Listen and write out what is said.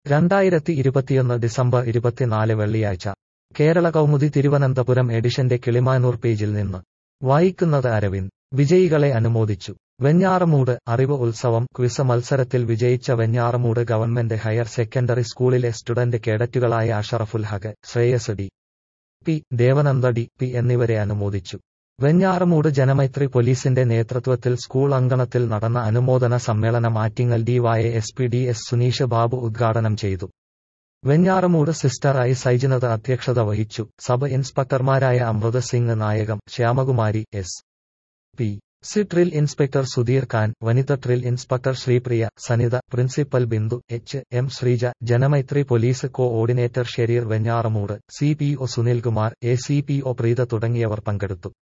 രണ്ടായിരത്തി ഇരുപത്തിയൊന്ന് ഡിസംബർ ഇരുപത്തിനാല് വെള്ളിയാഴ്ച കേരള കൗമുദി തിരുവനന്തപുരം എഡിഷന്റെ കിളിമാനൂർ പേജിൽ നിന്ന് വായിക്കുന്നത് അരവിന്ദ് വിജയികളെ അനുമോദിച്ചു വെഞ്ഞാറമൂട് അറിവ് ഉത്സവം ക്വിസ് മത്സരത്തിൽ വിജയിച്ച വെഞ്ഞാറമൂട് ഗവൺമെന്റ് ഹയർ സെക്കൻഡറി സ്കൂളിലെ സ്റ്റുഡന്റ് കേഡറ്റുകളായ Ashraful Haq Shreyas D P Devananda D P എന്നിവരെ അനുമോദിച്ചു വെഞ്ഞാറമൂട് ജനമൈത്രി പോലീസിന്റെ നേതൃത്വത്തിൽ സ്കൂൾ അങ്കണത്തിൽ നടന്ന അനുമോദന സമ്മേളനം Attingal D Y S P D S Suneesh Babu ഉദ്ഘാടനം ചെയ്തു വെഞ്ഞാറമൂട് സിസ്റ്റർ ഐ സൈജനത അധ്യക്ഷത വഹിച്ചു സബ് ഇൻസ്പെക്ടർമാരായ അമൃത് സിംഗ് നായകം Shyamakumari S P C drill inspector Sudheer Khan വനിത drill inspector Sreepriya Sanitha principal Bindu H M Sreeja Janamaithri police coordinator Shareer Venjaramoodu C P O Sunilkumar A C P O Preetha തുടങ്ങിയവർ പങ്കെടുത്തു